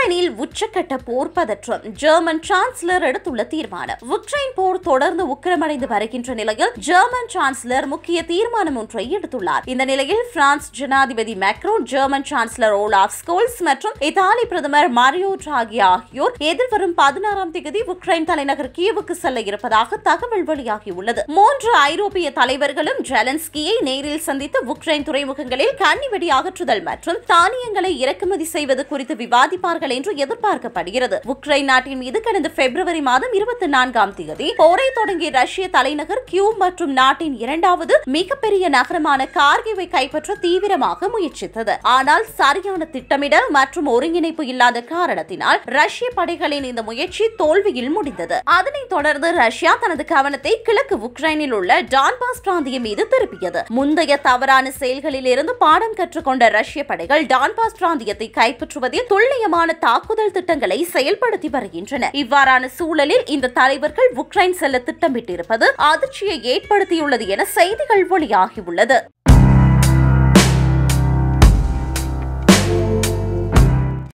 உக்ரைனில் உச்சக்கட்ட போர் பதற்றம் ஜெர்மன் சான்சலர் எடுத்துள்ள தீர்மானம் உக்ரைன் போர் தொடர்ந்து உக்கிரமடைந்து வருகின்ற நிலையில் ஜெர்மன் சான்சலர் முக்கிய தீர்மானம் ஒன்றை எடுத்துள்ளார் இந்த நிலையில் பிரான்ஸ் ஜனாதிபதி Macron German chancellor Olaf Scholz மற்றும் இத்தாலி பிரதமர் மாரியோ டிராகி ஆகியோர் எதிர்வரும் பதினாறாம் தேதி உக்ரைன் தலைநகர் கீவுக்கு செல்ல இருப்பதாக தகவல் வெளியாகியுள்ளது மூன்று ஐரோப்பிய தலைவர்களும் ஜெலன்ஸ்கியை நேரில் சந்தித்து உக்ரைன் துறைமுகங்களில் கன்னிவெடி அகற்றுதல் மற்றும் தானியங்களை இறக்குமதி செய்வது குறித்து விவாதிப்பார்கள் என்று எதிர்பார்க்கப்படுகிறது உக்ரைன் நாட்டின் மீது கடந்த பிப்ரவரி மாதம் இருபத்தி நான்காம் தேதி போரை தொடங்கிய ரஷ்ய தலைநகர் கியூ மற்றும் நாட்டின் இரண்டாவது மிகப்பெரிய நகரமான கார்கிவை கைப்பற்ற தீவிரமாக முயற்சித்தது ஆனால் சரியான திட்டமிடல் மற்றும் ஒருங்கிணைப்பு இல்லாத காரணத்தினால் ரஷ்ய படைகளின் இந்த முயற்சி தோல்வியில் முடிந்தது அதனைத் தொடர்ந்து ரஷ்யா தனது கவனத்தை கிழக்கு உக்ரைனில் உள்ள டான்பாஸ் பிராந்தியம் மீது திருப்பியது முந்தைய தவறான செயல்களில் இருந்து பாடம் கற்றுக்கொண்ட ரஷ்ய படைகள் டான்பாஸ் பிராந்தியத்தை கைப்பற்றுவதில் துல்லியமான தாக்குதல் திட்டங்களை செயல்படுத்தி வருகின்றன இவ்வாறான சூழலில் இந்த தலைவர்கள் உக்ரைன் செல்ல திட்டமிட்டிருப்பது அதிர்ச்சியை ஏற்படுத்தியுள்ளது என செய்திகள் வெளியாகியுள்ளது